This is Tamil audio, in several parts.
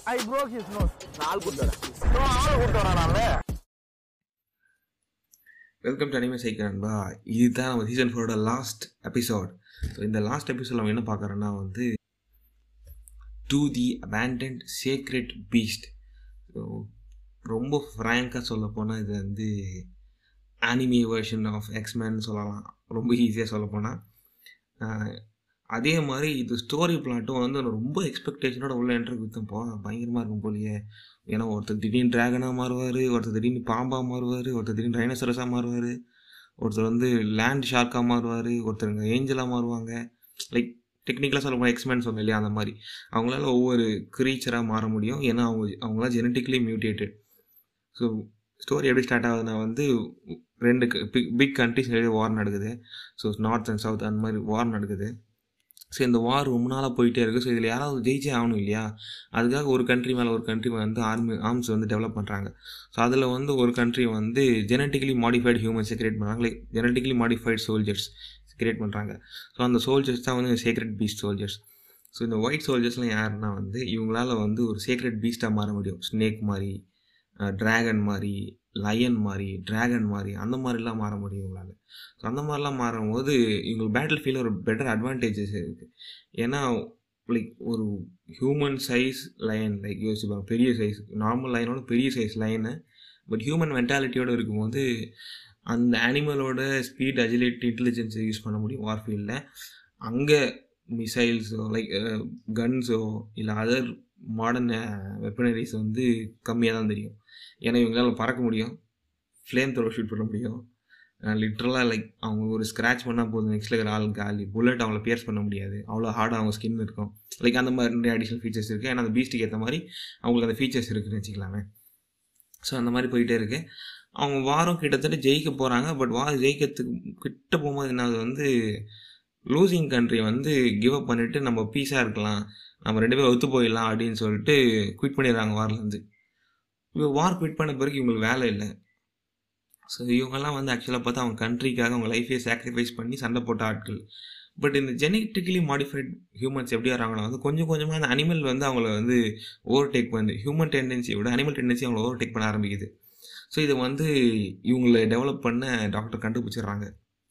I broke his nose. நாள் கூட்டு வரேன் இவன் ஆள் கூட்டு வரானால வெல்கம் டு அனிமே சைக்கிள் நண்பா இதுதான் நம்ம சீசன் ஃபோரோட லாஸ்ட் எபிசோட் ஸோ இந்த லாஸ்ட் எபிசோட் நம்ம என்ன பார்க்குறோன்னா வந்து to the abandoned sacred beast so ரொம்ப ஃப்ராங்காக சொல்ல போனால் இது வந்து அனிமே வெர்ஷன் ஆஃப் எக்ஸ்மேன் சொல்லலாம் ரொம்ப ஈஸியாக சொல்ல போனால் அதே மாதிரி இது ஸ்டோரி பிளாட்டும் வந்து நான் ரொம்ப எக்ஸ்பெக்டேஷனோட உள்ள என்ட்ரு கொடுத்தேன் போ பயங்கரமாக இருக்கும் போலியே ஏன்னா ஒருத்தர் திடீர்னு டிராகனாக மாறுவார் ஒருத்தர் திடீர்னு பாம்பாக மாறுவார் ஒருத்தர் திடீர்னு ரைனோசரஸாக மாறுவார் ஒருத்தர் வந்து லேண்ட் ஷார்க்காக மாறுவார் ஒருத்தருங்க ஏஞ்சலாக மாறுவாங்க லைக் டெக்னிக்கலாக சொல்ல போனால் எக்ஸ்மேன் சொன்னேன் இல்லையா அந்த மாதிரி அவங்களால ஒவ்வொரு க்ரீச்சராக மாற முடியும் ஏன்னா அவங்க அவங்களாம் ஜெனட்டிக்கலி மியூட்டேட்டட் ஸோ ஸ்டோரி எப்படி ஸ்டார்ட் ஆகுதுன்னா வந்து ரெண்டு பிக் கண்ட்ரிஸ் நிறைய வார் நடக்குது ஸோ நார்த் அண்ட் சவுத் அந்த மாதிரி வார் நடக்குது ஸோ இந்த வார் ரொம்ப நாளாக போயிட்டே இருக்குது ஸோ இதில் யாராவது ஜெயிச்சே ஆகணும் இல்லையா அதுக்காக ஒரு கண்ட்ரி மேலே ஒரு கண்ட்ரி வந்து ஆர்மி ஆர்ம்ஸ் வந்து டெவலப் பண்ணுறாங்க ஸோ அதில் வந்து ஒரு கண்ட்ரி வந்து ஜெனட்டிக்கலி மாடிஃபைடு ஹியூமன்ஸை கிரியேட் பண்ணுறாங்க like genetically modified soldiers create பண்ணுறாங்க ஸோ அந்த சோல்ஜர்ஸ் தான் வந்து சேக்ரெட் பீஸ்ட் சோல்ஜர்ஸ் ஸோ இந்த ஒயிட் சோல்ஜர்ஸ்லாம் யாருன்னா வந்து இவங்களால வந்து ஒரு சேக்ரெட் பீஸ்ட்டாக மாற முடியும் ஸ்னேக் மாதிரி ட்ராகன் மாதிரி லயன் மாதிரி ட்ராகன் மாதிரி அந்த மாதிரிலாம் மாற முடியும் இவங்களால ஸோ அந்த மாதிரிலாம் மாறும்போது இவங்களுக்கு பேட்டில் ஃபீல் ஒரு பெட்டர் அட்வான்டேஜஸ் இருக்குது ஏன்னா லைக் ஒரு ஹியூமன் சைஸ் லைன் லைக் யோசிப்பாங்க பெரிய சைஸ் நார்மல் லைனோட பெரிய சைஸ் லைனு பட் ஹியூமன் மென்டாலிட்டியோடு இருக்கும்போது அந்த அனிமலோட ஸ்பீட் அஜிலிட்டி இன்டெலிஜென்ஸை யூஸ் பண்ண முடியும் வார்ஃபீல்டில் அங்கே மிசைல்ஸோ லைக் கன்ஸோ இல்லை அதர் மாடர்ன் வெப்பனரிஸ் வந்து கம்மியாக தான் தெரியும் ஏன்னா இவங்களால பறக்க முடியும் ஃப்ளேம் த்ரோ ஷூட் பண்ண முடியும் லிட்ரலாக லைக் அவங்க ஒரு ஸ்க்ராட்ச் பண்ணால் போதும் நெக்ஸ்ட் இருக்கிற ஆள் காலி புல்லட் அவங்கள பியர்ஸ் பண்ண முடியாது அவ்வளோ ஹார்டாக அவங்க ஸ்கின் இருக்கும் லைக் அந்த மாதிரி நிறைய அடிஷனல் ஃபீச்சர்ஸ் இருக்குது ஏன்னா அந்த பீஸ்ட்டுக்கு ஏற்ற மாதிரி அவங்களுக்கு அந்த ஃபீச்சர்ஸ் இருக்குதுன்னு வச்சுக்கலாமே ஸோ அந்த மாதிரி போயிட்டே இருக்கு அவங்க வாரம் கிட்டத்தட்ட ஜெயிக்க போகிறாங்க பட் வாரம் ஜெயிக்கிறதுக்கு கிட்ட போகும்போது என்ன ஆகுது வந்து லூசிங் கண்ட்ரி வந்து கிவ் அப் பண்ணிவிட்டு நம்ம பீஸாக இருக்கலாம் நம்ம ரெண்டு பேரும் ஒத்து போயிடலாம் அப்படின்னு சொல்லிட்டு குவிட் பண்ணிடுறாங்க வார்லேருந்து இப்போ வார் குவிட் பண்ண பிறகு இவங்களுக்கு வேலை இல்லை ஸோ இவங்கெல்லாம் வந்து ஆக்சுவலாக பார்த்தா அவங்க கண்ட்ரிக்காக அவங்க லைஃபே சாக்ரிஃபைஸ் பண்ணி சண்டை போட்ட ஆட்கள் பட் இந்த ஜெனட்டிக்கலி மாடிஃபைட் ஹியூமன்ஸ் எப்படி வராங்கன்னா வந்து கொஞ்சம் கொஞ்சமாக அந்த அனிமல் வந்து அவங்கள வந்து ஓவர்டேக் பண்ணு ஹியூமன் டெண்டன்சியை விட அனிமல் டெண்டன்சி அவங்கள ஓவர்டேக் பண்ண ஆரம்பிக்குது ஸோ இதை வந்து இவங்களை டெவலப் பண்ண டாக்டர் கண்டுபிடிச்சிடுறாங்க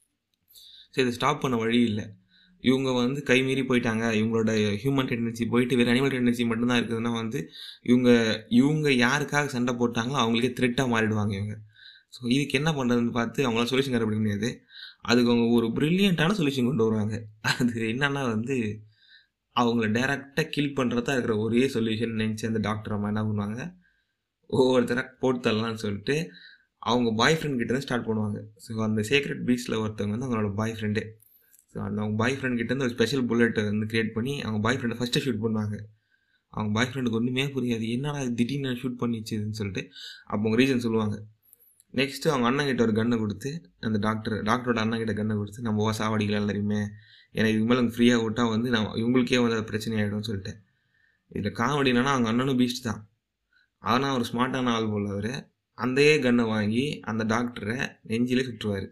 ஸோ இதை ஸ்டாப் பண்ண வழி இல்லை இவங்க வந்து கை மீறி போயிட்டாங்க இவங்களோட ஹியூமன் டெண்டன்சி போயிட்டு வேறு அனிமல் டெண்டன்சி மட்டும்தான் இருக்குதுன்னா வந்து இவங்க இவங்க யாருக்காக சண்டை போட்டாங்களோ அவங்களுக்கே த்ரெட்டாக மாறிடுவாங்க இவங்க ஸோ இதுக்கு என்ன பண்ணுறதுன்னு பார்த்து அவங்களால சொல்யூஷன் கண்டுபிடிக்க முடியாது அதுக்கு அவங்க ஒரு ப்ரில்லியண்ட்டான சொல்யூஷன் கொண்டு வருவாங்க அது என்னன்னா வந்து அவங்கள டைரெக்டாக கில் பண்ணுறதா இருக்கிற ஒரே சொல்யூஷன் நினச்சி அந்த டாக்டர் அம்மா என்ன பண்ணுவாங்க ஒவ்வொருத்தராக போட்டு தரலான்னு சொல்லிட்டு அவங்க பாய் ஃப்ரெண்ட் கிட்ட தான் ஸ்டார்ட் பண்ணுவாங்க ஸோ அந்த சீக்ரெட் பீச்சில் ஒருத்தவங்க வந்து அவங்களோட பாய் ஃப்ரெண்டு ஸோ அந்த அவங்க பாய் ஃப்ரெண்ட் கிட்ட இருந்து ஒரு ஸ்பெஷல் புல்லெட்டை வந்து கிரியேட் பண்ணி அவங்க பாய் ஃப்ரெண்டை ஃபஸ்ட்டு ஷூட் பண்ணுவாங்க அவங்க பாய் ஃப்ரெண்டுக்கு ஒன்றுமே புரியாது என்னடா இது திடீர்னு ஷூட் பண்ணிச்சுன்னு சொல்லிட்டு அப்போ அவங்க ரீசன் சொல்லுவாங்க நெக்ஸ்ட்டு அவங்க அண்ணன் கிட்ட ஒரு கன்னை கொடுத்து அந்த டாக்டர் டாக்டரோட அண்ணன் கிட்ட கன்னை கொடுத்து நம்ம ஓ சாவடிக்கலாம் எல்லாருமே ஏன்னா இதுக்கு மேலே ஃப்ரீயாக விட்டால் வந்து நான் இவங்களுக்கே வந்து அது பிரச்சனை ஆகிடும்னு சொல்லிட்டு இதில் காமெடி என்னன்னா அவங்க அண்ணனும் பீஸ்ட் தான் ஆனால் ஒரு ஸ்மார்ட்டான ஆள் போல் அவர் அந்தையே கன்னை வாங்கி அந்த டாக்டரை நெஞ்சிலே சுற்றுவார்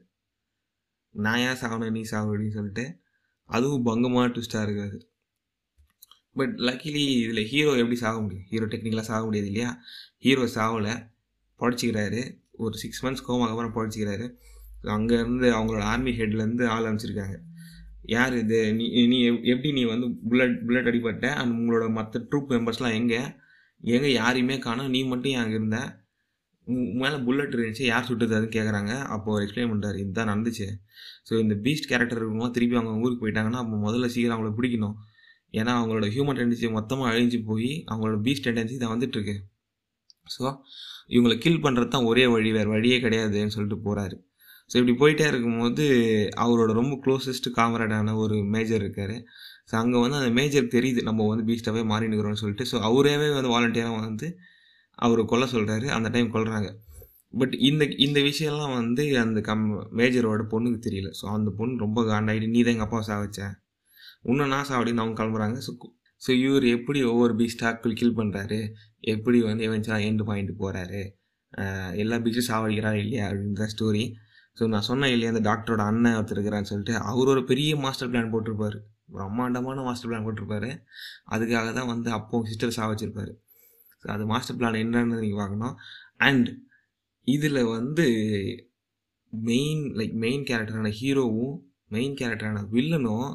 நான் ஏன் சாகணும் நீ சாவு அப்படின்னு சொல்லிட்டு அதுவும் பங்கமாக ட்விஸ்டாக இருக்காது பட் லக்கிலி இதில் ஹீரோ எப்படி சாக முடியும் ஹீரோ டெக்னிக்கலாக சாக முடியாது இல்லையா ஹீரோ சாவலை படிச்சிக்கிறாரு ஒரு சிக்ஸ் மந்த்ஸ் கோமாக்கு அப்புறம் படிச்சிக்கிறாரு அங்கேருந்து அவங்களோட ஆர்மி ஹெட்லேருந்து ஆள் அமைச்சிருக்காங்க யார் இது நீ நீ எப்படி நீ வந்து புல்லட் புல்லட் அடிப்பட்ட அண்ட் உங்களோட மற்ற ட்ரூப் மெம்பர்ஸ்லாம் எங்கே எங்கே யாரையுமே காணோம் நீ மட்டும் ஏன் அங்கே இருந்த மேலே புல்லட் இருந்துச்சு யார் சுட்டுது அதுன்னு கேட்குறாங்க அப்போ அவர் எக்ஸ்பிளைன் பண்ணுறாரு இதுதான் நடந்துச்சு ஸோ இந்த பீஸ்ட் கேரக்டர் இருக்கும்போது திருப்பி அவங்க ஊருக்கு போயிட்டாங்கன்னா அப்போ முதல்ல சீக்கிரம் அவங்கள பிடிக்கணும் ஏன்னா அவங்களோட ஹியூமன் டெண்டன்சி மொத்தமாக அழிஞ்சு போய் அவங்களோட பீஸ்ட் டெண்டன்சி தான் வந்துட்டுருக்கு ஸோ இவங்களை கில் பண்ணுறது தான் ஒரே வழி வேறு வழியே கிடையாதுன்னு சொல்லிட்டு போகிறாரு ஸோ இப்படி போயிட்டே இருக்கும்போது அவரோட ரொம்ப க்ளோசஸ்ட் காமரேடான ஒரு மேஜர் இருக்கார் ஸோ அங்கே வந்து அந்த மேஜருக்கு தெரியுது நம்ம வந்து பீஸ்டாகவே மாறினுக்கிறோம்னு சொல்லிட்டு ஸோ அவரேவே வந்து வாலண்டியராக வந்து அவர் கொல்ல சொல்கிறாரு அந்த டைம் கொல்றாங்க பட் இந்த இந்த விஷயம்லாம் வந்து அந்த கம் மேஜரோட பொண்ணுக்கு தெரியல ஸோ அந்த பொண்ணு ரொம்ப காண்டாயிட்டு நீ தான் எங்கள் அப்பாவை சாவச்ச இன்னும் நான் சாவடின்னு அவங்க கிளம்புறாங்க ஸோ ஸோ இவர் எப்படி ஒவ்வொரு பீஸ்டாக கில் பண்ணுறாரு எப்படி வந்து எவென்ச்சுவலாக எண்டு பாயிண்ட் போகிறாரு எல்லா பீச்சும் சாவடிக்கிறாரு இல்லையா அப்படின்ற ஸ்டோரி ஸோ நான் சொன்னேன் இல்லையா அந்த டாக்டரோட அண்ணன் ஒருத்தர் இருக்கிறான்னு சொல்லிட்டு அவர் ஒரு பெரிய மாஸ்டர் பிளான் போட்டிருப்பாரு பிரம்மாண்டமான மாஸ்டர் பிளான் போட்டிருப்பாரு அதுக்காக தான் வந்து அப்போ சிஸ்டர் சாவச்சிருப்பாரு ஸோ அது மாஸ்டர் பிளான் என்னன்னு நீங்கள் பார்க்கணும் அண்ட் இதில் வந்து மெயின் லைக் மெயின் கேரக்டரான ஹீரோவும் மெயின் கேரக்டரான வில்லனும்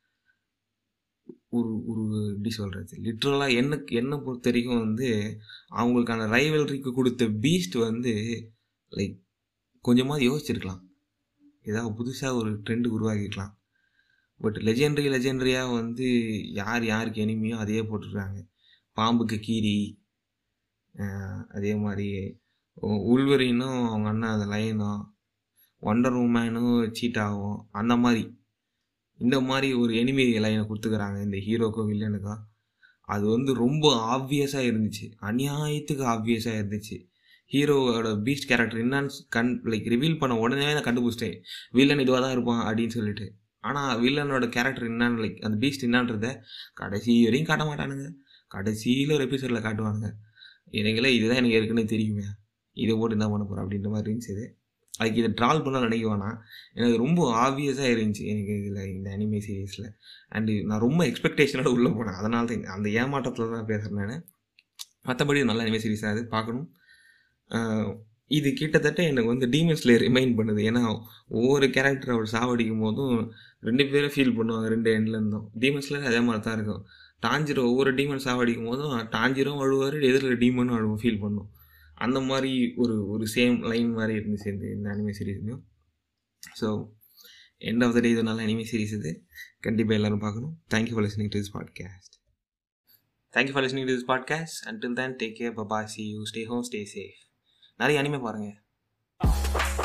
ஒரு ஒரு எப்படி சொல்கிறது லிட்ரலாக என்ன என்னை பொறுத்த வரைக்கும் வந்து அவங்களுக்கான ரைவல்ரிக்கு கொடுத்த பீஸ்ட் வந்து லைக் கொஞ்சமாவது யோசிச்சிருக்கலாம் ஏதாவது புதுசாக ஒரு ட்ரெண்டு உருவாக்கிக்கலாம் பட் லெஜெண்டரி லெஜெண்டரியாக வந்து யார் யாருக்கு எனிமியோ அதையே போட்டுருக்காங்க பாம்புக்கு கீரி அஹ் அதே மாதிரி உ- உள்வரினும் அவங்க அண்ணன் அந்த லைனும் ஒண்டர் உமனும் சீட்டாகும் அந்த மாதிரி இந்த மாதிரி ஒரு எனிமி லைனை கொடுத்துக்கிறாங்க இந்த ஹீரோக்கும் வில்லனுக்கும் அது வந்து ரொம்ப ஆப்வியஸாக இருந்துச்சு அநியாயத்துக்கு ஆப்வியஸாக இருந்துச்சு ஹீரோவோட பீஸ்ட் கேரக்டர் என்னன்னு கண் லைக் ரிவீல் பண்ண உடனே நான் கண்டுபிடிச்சிட்டேன் வில்லன் இதுவாக தான் இருப்பான் அப்படின்னு சொல்லிட்டு ஆனால் வில்லனோட கேரக்டர் என்னன்னு லைக் அந்த பீஸ்ட் என்னன்றத கடைசி வரையும் காட்ட மாட்டானுங்க கடைசியில் ஒரு எபிசோடில் காட்டுவானுங்க எனக்குல இதுதான் எனக்கு ஏற்கனவே தெரியுமே இதை போட்டு என்ன பண்ண போகிறேன் அப்படின்ற மாதிரி இருந்துச்சு இது அதுக்கு இதை ட்ரால் பண்ண நினைக்க வேணாம் எனக்கு ரொம்ப ஆப்வியஸாக இருந்துச்சு எனக்கு இதில் இந்த அனிமே சீரீஸில் அண்டு நான் ரொம்ப எக்ஸ்பெக்டேஷனோட உள்ளே போனேன் அதனால தான் அந்த ஏமாற்றத்தில் தான் பேசுகிறேன் நான் மற்றபடி நல்ல அனிமே சீரீஸாக அது பார்க்கணும் ஆஹ் இது கிட்டத்தட்ட எனக்கு வந்து டீமன்ஸில் ரிமைண்ட் பண்ணுது ஏன்னா ஒவ்வொரு கேரக்டர் அவர் சாவடிக்கும் போதும் ரெண்டு பேரும் ஃபீல் பண்ணுவாங்க ரெண்டு எண்ட்ல இருந்தும் டீமன்ஸில் அதே மாதிரி தான் இருக்கும் டாஞ்சிரோ ஒவ்வொரு டீமன் சாவடிக்கும் போதும் டாஞ்சிரும் அழுவார் எதிரில் டீமனும் அழுவும் ஃபீல் பண்ணும் அந்த மாதிரி ஒரு ஒரு சேம் லைன் மாதிரி இருந்துச்சு இந்த இந்த அனிமே சீரீஸ்லையும் so end of the day இது நல்ல அனிமே சீரீஸ் இது கண்டிப்பாக எல்லாரும் பார்க்கணும் thank you for listening to this podcast thank you for listening to this podcast until then take care bye bye see you stay home stay safe நிறைய அனிமே பாருங்கள்